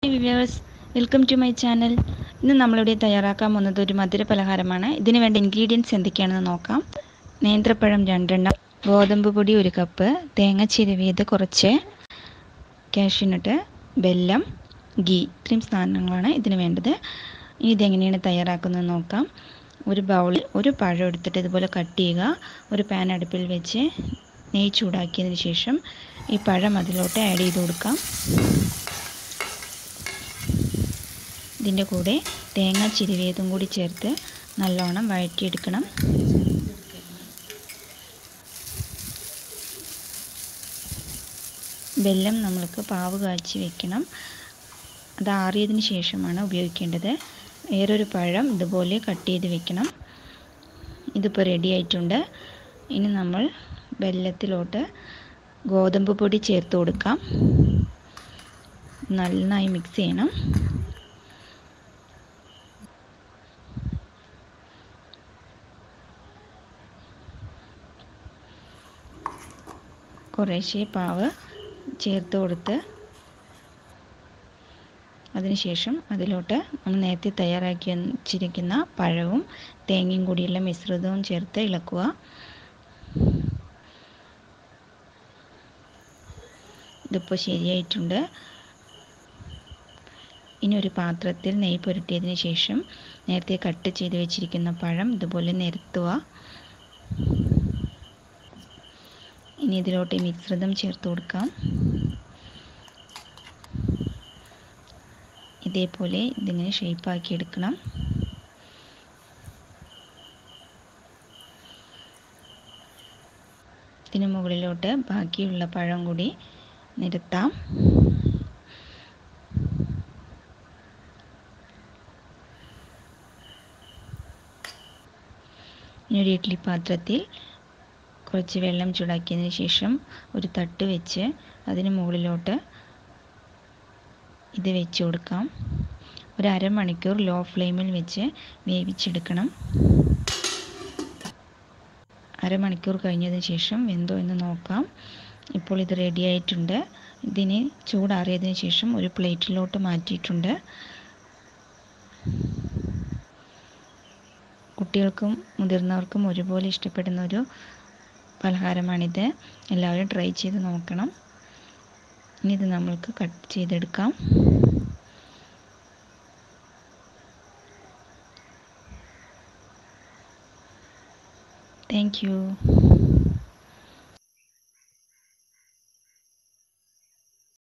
viewers welcome to my channel ഇന്ന് നമ്മളിവിടെ തയ്യാറാക്കാൻ പോകുന്നത് ഒരു മധുര പലഹാരമാണ് ഇതിന് വേണ്ട ഇൻഗ്രീഡിയൻസ് എന്തൊക്കെയാണെന്ന് നോക്കാം നേന്ത്രപ്പഴം രണ്ടെണ്ണം ഗോതമ്പ് പൊടി ഒരു കപ്പ് തേങ്ങ ചിരവിയത് കുറച്ച് കാഷ്യൂനട്ട് വെല്ലം ഗീ ഇത്രയും സാധനങ്ങളാണ് ഇതിന് വേണ്ടത് ഇനി ഇതെങ്ങനെയാണ് തയ്യാറാക്കുന്നത് നോക്കാം ഒരു ബൗളിൽ ഒരു പഴം എടുത്തിട്ട് ഇതുപോലെ കട്ട് ചെയ്യുക ഒരു പാൻ അടുപ്പിൽ വെച്ച് നെയ്യ് ചൂടാക്കിയതിന് ശേഷം ഈ പഴം അതിലോട്ട് ആഡ് ചെയ്ത് കൊടുക്കാം ഇതിൻ്റെ കൂടെ തേങ്ങ ചിരുവിയതും കൂടി ചേർത്ത് നല്ലോണം വഴറ്റിയെടുക്കണം വെല്ലം നമ്മൾക്ക് പാവ് കാച്ചി വെക്കണം അത് ആറിയതിന് ശേഷമാണ് ഉപയോഗിക്കേണ്ടത് വേറൊരു പഴം ഇതുപോലെ കട്ട് ചെയ്ത് വെക്കണം ഇതിപ്പോൾ റെഡി ആയിട്ടുണ്ട് ഇനി നമ്മൾ വെല്ലത്തിലോട്ട് ഗോതമ്പ് പൊടി ചേർത്ത് കൊടുക്കാം നന്നായി മിക്സ് ചെയ്യണം കുറേശ്ശെ പാവ് ചേർത്ത് കൊടുത്ത് അതിനുശേഷം അതിലോട്ട് നമ്മൾ നേരത്തെ തയ്യാറാക്കി വെച്ചിരിക്കുന്ന പഴവും തേങ്ങയും കൂടിയുള്ള മിശ്രിതവും ചേർത്ത് ഇളക്കുക ഇതിപ്പോൾ ശരിയായിട്ടുണ്ട് ഇനി ഒരു പാത്രത്തിൽ നെയ്യ് പുരട്ടിയതിന് ശേഷം നേരത്തെ കട്ട് ചെയ്ത് വെച്ചിരിക്കുന്ന പഴം ഇതുപോലെ നിരത്തുക ഇനി ഇതിലോട്ട് മിശ്രിതം ചേർത്ത് കൊടുക്കാം ഇതേപോലെ ഇതിങ്ങനെ ഷേപ്പാക്കി എടുക്കണം ഇതിന് മുകളിലോട്ട് ബാക്കിയുള്ള പഴം കൂടി നിരത്താം ഇനി ഒരു ഇഡ്ഡലി പാത്രത്തിൽ കുറച്ച് വെള്ളം ചൂടാക്കിയതിന് ശേഷം ഒരു തട്ട് വെച്ച് അതിന് മുകളിലോട്ട് ഇത് വെച്ച് കൊടുക്കാം ഒരു അരമണിക്കൂർ ലോ ഫ്ലെയിമിൽ വെച്ച് വേവിച്ചെടുക്കണം അരമണിക്കൂർ കഴിഞ്ഞതിന് ശേഷം വെന്തോ എന്ന് നോക്കാം ഇപ്പോൾ ഇത് റെഡി ആയിട്ടുണ്ട് ഇതിന് ചൂടാറിയതിന് ശേഷം ഒരു പ്ലേറ്റിലോട്ട് മാറ്റിയിട്ടുണ്ട് കുട്ടികൾക്കും മുതിർന്നവർക്കും ഒരുപോലെ ഇഷ്ടപ്പെടുന്ന ഒരു പലഹാരമാണിത് എല്ലാവരും ട്രൈ ചെയ്ത് നോക്കണം ഇനി ഇത് നമ്മൾക്ക് കട്ട് ചെയ്തെടുക്കാം താങ്ക് യു